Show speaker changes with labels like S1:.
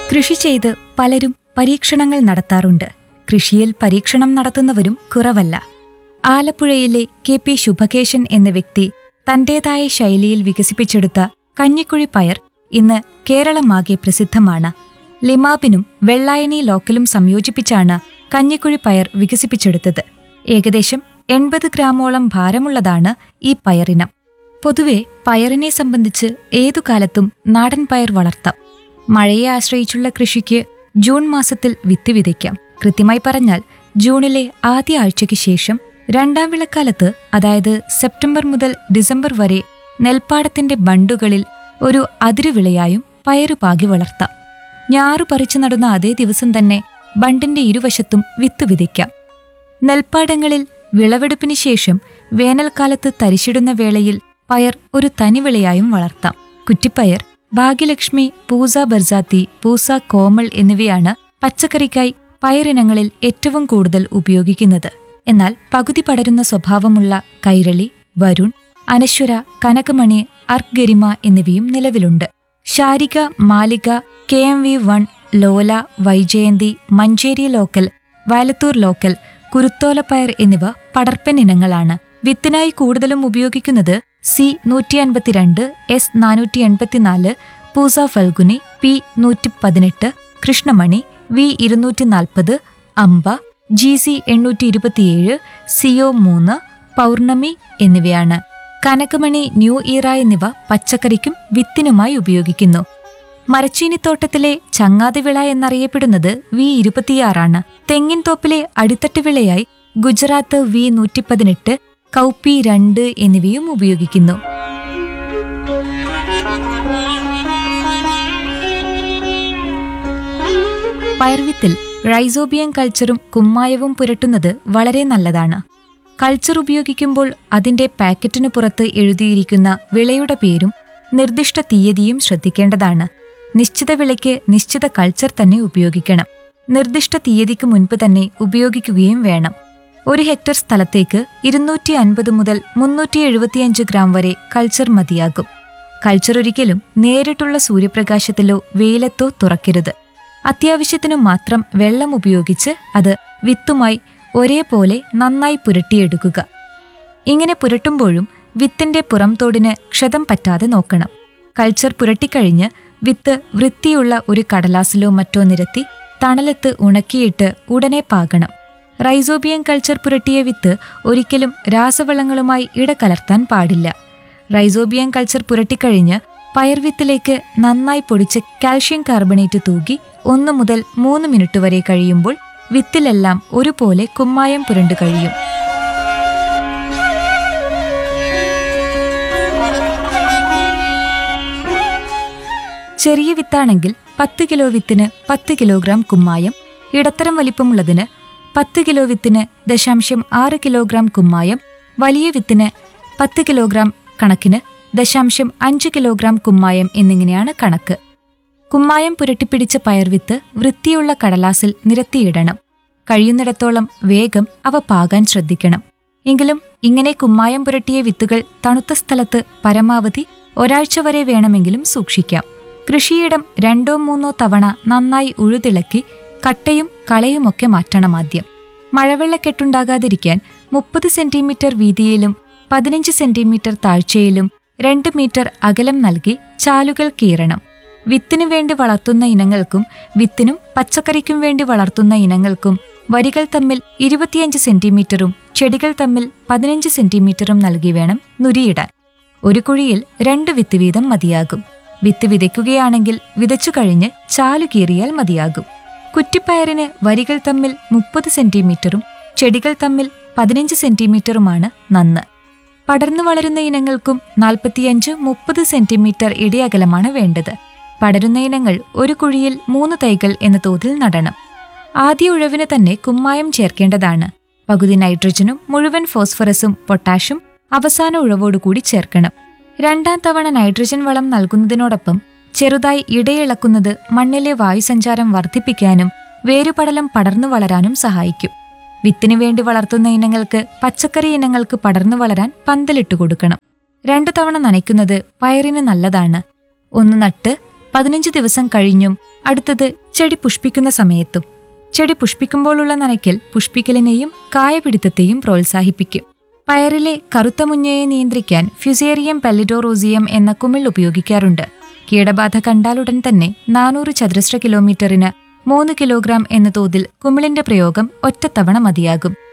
S1: കൃഷി ചെയ്ത് പലരും പരീക്ഷണങ്ങൾ നടത്താറുണ്ട് കൃഷിയിൽ പരീക്ഷണം നടത്തുന്നവരും കുറവല്ല ആലപ്പുഴയിലെ കെ പി ശുഭകേശൻ എന്ന വ്യക്തി തന്റേതായ ശൈലിയിൽ വികസിപ്പിച്ചെടുത്ത കഞ്ഞിക്കുഴി പയർ ഇന്ന് കേരളമാകെ പ്രസിദ്ധമാണ് ലിമാബിനും വെള്ളായണി ലോക്കലും സംയോജിപ്പിച്ചാണ് കഞ്ഞിക്കുഴി പയർ വികസിപ്പിച്ചെടുത്തത് ഏകദേശം എൺപത് ഗ്രാമോളം ഭാരമുള്ളതാണ് ഈ പയറിനം പൊതുവെ പയറിനെ സംബന്ധിച്ച് ഏതു കാലത്തും നാടൻ പയർ വളർത്താം മഴയെ ആശ്രയിച്ചുള്ള കൃഷിക്ക് ജൂൺ മാസത്തിൽ വിത്ത് വിതയ്ക്കാം കൃത്യമായി പറഞ്ഞാൽ ജൂണിലെ ആദ്യ ആഴ്ചയ്ക്ക് ശേഷം രണ്ടാം വിളക്കാലത്ത് അതായത് സെപ്റ്റംബർ മുതൽ ഡിസംബർ വരെ നെൽപ്പാടത്തിന്റെ ബണ്ടുകളിൽ ഒരു അതിരുവിളയായും പയറു പാകി വളർത്താം ഞാറു പറിച്ചു നടുന്ന അതേ ദിവസം തന്നെ ബണ്ടിന്റെ ഇരുവശത്തും വിത്ത് വിതയ്ക്കാം നെൽപ്പാടങ്ങളിൽ വിളവെടുപ്പിന് ശേഷം വേനൽക്കാലത്ത് തരിശിടുന്ന വേളയിൽ പയർ ഒരു തനിവിളയായും വളർത്താം കുറ്റിപ്പയർ ഭാഗ്യലക്ഷ്മി പൂസ ബർജാത്തി പൂസ കോമൾ എന്നിവയാണ് പച്ചക്കറിക്കായി പയറിനങ്ങളിൽ ഏറ്റവും കൂടുതൽ ഉപയോഗിക്കുന്നത് എന്നാൽ പകുതി പടരുന്ന സ്വഭാവമുള്ള കൈരളി വരുൺ അനശ്വര കനകമണി അർഗരിമ എന്നിവയും നിലവിലുണ്ട് Sharika Malika K M V one Lola Vaijayanthi Manjeri local Vayalathur local കുരുത്തോലപ്പയർ എന്നിവ പടർപ്പൻ ഇനങ്ങളാണ് വിത്തിനായി കൂടുതലും ഉപയോഗിക്കുന്നത് സി നൂറ്റി അൻപത്തിരണ്ട് എസ് നാനൂറ്റി എൺപത്തിനാല് പൂസ ഫൽഗുനി പി നൂറ്റി പതിനെട്ട് കൃഷ്ണമണി വി ഇരുന്നൂറ്റി നാൽപ്പത് അംബ ജി സി എണ്ണൂറ്റി ഇരുപത്തിയേഴ് സിഒ മൂന്ന് പൗർണമി എന്നിവയാണ് കനകമണി ന്യൂ ഈറ എന്നിവ പച്ചക്കറിക്കും വിത്തിനുമായി ഉപയോഗിക്കുന്നു മരച്ചീനിത്തോട്ടത്തിലെ ചങ്ങാതിവിള എന്നറിയപ്പെടുന്നത് വി ഇരുപത്തിയാറാണ് തെങ്ങിൻ തോപ്പിലെ അടിത്തട്ട് വിളയായി ഗുജറാത്ത് വി നൂറ്റിപ്പതിനെട്ട് കൗപ്പി രണ്ട് എന്നിവയും ഉപയോഗിക്കുന്നു പയർവിത്തിൽ റൈസോബിയം കൾച്ചറും കുമ്മായവും പുരട്ടുന്നത് വളരെ നല്ലതാണ് കൾച്ചർ ഉപയോഗിക്കുമ്പോൾ അതിന്റെ പാക്കറ്റിനു പുറത്ത് എഴുതിയിരിക്കുന്ന വിളയുടെ പേരും നിർദ്ദിഷ്ട തീയതിയും ശ്രദ്ധിക്കേണ്ടതാണ് നിശ്ചിത വിളയ്ക്ക് നിശ്ചിത കൾച്ചർ തന്നെ ഉപയോഗിക്കണം നിർദ്ദിഷ്ട തീയതിക്ക് മുൻപ് തന്നെ ഉപയോഗിക്കുകയും വേണം ഒരു ഹെക്ടർ സ്ഥലത്തേക്ക് ഇരുന്നൂറ്റി അൻപത് മുതൽ മുന്നൂറ്റി എഴുപത്തിയഞ്ച് ഗ്രാം വരെ കൾച്ചർ മതിയാകും കൾച്ചർ ഒരിക്കലും നേരിട്ടുള്ള സൂര്യപ്രകാശത്തിലോ വെയിലത്തോ തുറക്കരുത് അത്യാവശ്യത്തിനു മാത്രം വെള്ളം ഉപയോഗിച്ച് അത് വിത്തുമായി ഒരേപോലെ നന്നായി പുരട്ടിയെടുക്കുക ഇങ്ങനെ പുരട്ടുമ്പോഴും വിത്തിന്റെ പുറംതോടിന് ക്ഷതം പറ്റാതെ നോക്കണം കൾച്ചർ പുരട്ടിക്കഴിഞ്ഞ് വിത്ത് വൃത്തിയുള്ള ഒരു കടലാസിലോ മറ്റോ നിരത്തി തണലത്ത് ഉണക്കിയിട്ട് ഉടനെ പാകണം റൈസോബിയം കൾച്ചർ പുരട്ടിയ വിത്ത് ഒരിക്കലും രാസവളങ്ങളുമായി ഇടകലർത്താൻ പാടില്ല റൈസോബിയം കൾച്ചർ പുരട്ടിക്കഴിഞ്ഞ് പയർവിത്തിലേക്ക് നന്നായി പൊടിച്ച് കാൽഷ്യം കാർബണേറ്റ് തൂകി ഒന്ന് മുതൽ മൂന്ന് മിനിറ്റ് വരെ കഴിയുമ്പോൾ വിത്തിലെല്ലാം ഒരുപോലെ കുമ്മായം പുരണ്ടു കഴിയും ചെറിയ വിത്താണെങ്കിൽ പത്ത് കിലോ വിത്തിന് പത്ത് കിലോഗ്രാം കുമ്മായം ഇടത്തരം വലിപ്പമുള്ളതിന് പത്ത് കിലോ വിത്തിന് ദശാംശം ആറ് കിലോഗ്രാം കുമ്മായം വലിയ വിത്തിന് പത്ത് കിലോഗ്രാം കണക്കിന് ദശാംശം അഞ്ച് കിലോഗ്രാം കുമ്മായം എന്നിങ്ങനെയാണ് കണക്ക് കുമ്മായം പുരട്ടിപ്പിടിച്ച പയർവിത്ത് വൃത്തിയുള്ള കടലാസിൽ നിരത്തിയിടണം കഴിയുന്നിടത്തോളം വേഗം അവ പാകാൻ ശ്രദ്ധിക്കണം എങ്കിലും ഇങ്ങനെ കുമ്മായം പുരട്ടിയ വിത്തുകൾ തണുത്ത സ്ഥലത്ത് പരമാവധി ഒരാഴ്ച വരെ വേണമെങ്കിലും സൂക്ഷിക്കാം കൃഷിയിടം രണ്ടോ മൂന്നോ തവണ നന്നായി ഉഴുതിളക്കി കട്ടയും കളയുമൊക്കെ മാറ്റണം ആദ്യം മഴവെള്ളക്കെട്ടുണ്ടാകാതിരിക്കാൻ മുപ്പത് സെന്റിമീറ്റർ വീതിയിലും പതിനഞ്ച് സെന്റിമീറ്റർ താഴ്ചയിലും രണ്ട് മീറ്റർ അകലം നൽകി ചാലുകൾ കീറണം വിത്തിനു വേണ്ടി വളർത്തുന്ന ഇനങ്ങൾക്കും വിത്തിനും പച്ചക്കറിക്കും വേണ്ടി വളർത്തുന്ന ഇനങ്ങൾക്കും വരികൾ തമ്മിൽ ഇരുപത്തിയഞ്ച് സെന്റിമീറ്ററും ചെടികൾ തമ്മിൽ പതിനഞ്ച് സെന്റിമീറ്ററും നൽകി വേണം നുരിയിടാൻ ഒരു കുഴിയിൽ രണ്ട് വിത്ത് വീതം മതിയാകും വിത്ത് വിതയ്ക്കുകയാണെങ്കിൽ വിതച്ചു കഴിഞ്ഞ് ചാലു കീറിയാൽ മതിയാകും കുറ്റിപ്പയറിന് വരികൾ തമ്മിൽ മുപ്പത് സെന്റിമീറ്ററും ചെടികൾ തമ്മിൽ പതിനഞ്ച് സെന്റിമീറ്ററുമാണ് നന്ന് പടർന്നു വളരുന്ന ഇനങ്ങൾക്കും നാൽപ്പത്തിയഞ്ച് മുപ്പത് സെന്റിമീറ്റർ ഇടയകലമാണ് വേണ്ടത് പടരുന്ന ഇനങ്ങൾ ഒരു കുഴിയിൽ മൂന്ന് തൈകൾ എന്ന തോതിൽ നടണം ആദ്യ ഉഴവിന് തന്നെ കുമ്മായം ചേർക്കേണ്ടതാണ് പകുതി നൈട്രജനും മുഴുവൻ ഫോസ്ഫറസും പൊട്ടാഷും അവസാന ഉഴവോടുകൂടി ചേർക്കണം രണ്ടാം തവണ നൈട്രജൻ വളം നൽകുന്നതിനോടൊപ്പം ചെറുതായി ഇടയിളക്കുന്നത് മണ്ണിലെ വായുസഞ്ചാരം വർദ്ധിപ്പിക്കാനും വേരുപടലം പടർന്നു വളരാനും സഹായിക്കും വിത്തിനു വേണ്ടി വളർത്തുന്ന ഇനങ്ങൾക്ക് പച്ചക്കറി ഇനങ്ങൾക്ക് പടർന്നു വളരാൻ പന്തലിട്ട് കൊടുക്കണം രണ്ടു തവണ നനയ്ക്കുന്നത് പയറിന് നല്ലതാണ് ഒന്ന് നട്ട് പതിനഞ്ച് ദിവസം കഴിഞ്ഞും അടുത്തത് ചെടി പുഷ്പിക്കുന്ന സമയത്തും ചെടി പുഷ്പിക്കുമ്പോഴുള്ള നനയ്ക്കൽ പുഷ്പിക്കലിനെയും കായപിടുത്തത്തെയും പ്രോത്സാഹിപ്പിക്കും പയറിലെ കറുത്ത മുഞ്ഞയെ നിയന്ത്രിക്കാൻ ഫ്യുസേറിയം പെല്ലിഡോറോസിയം എന്ന കുമിൾ ഉപയോഗിക്കാറുണ്ട് കീടബാധ കണ്ടാലുടൻ തന്നെ നാനൂറ് ചതുരശ്ര കിലോമീറ്ററിന് മൂന്ന് കിലോഗ്രാം എന്ന തോതിൽ കുമിളിന്റെ പ്രയോഗം ഒറ്റത്തവണ മതിയാകും